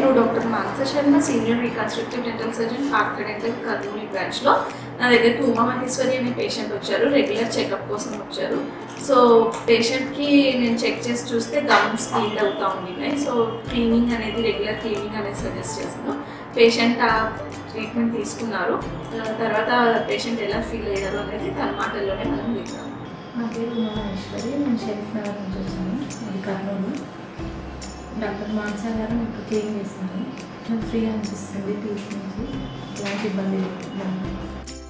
నేను doctor Manasa Sharma senior reconstructive dental surgeon park dental Kurnool బ్రాంచ్లో నా దగ్గరికి ఉమా మహేశ్వరి అనే పేషెంట్ వచ్చారు రెగ్యులర్ చెకప్ కోసం వచ్చారు సో పేషెంట్కి నేను చెక్ చేసి చూస్తే గమ్స్ క్లీన్ అవుతా ఉండినాయి సో క్లీనింగ్ అనేది రెగ్యులర్ క్లీనింగ్ అనేది సజెస్ట్ చేశాను పేషెంట్ ఆ ట్రీట్మెంట్ తీసుకున్నారు ఆ తర్వాత పేషెంట్ ఎలా ఫీల్ అయ్యారు అనేది తన మాటల్లోనే మనం వింటాం నా పేరు ఉమామహేశ్వరి నేను షరీఫ్ నగర్ నుంచి వచ్చాను అది కర్నూలు డాక్టర్ మాన్సా గారు నాకు క్లీన్ చేస్తాను నాకు ఫ్రీ అనిపిస్తుంది టీచ్ నుంచి ఎలాంటి ఇబ్బంది లేకుండా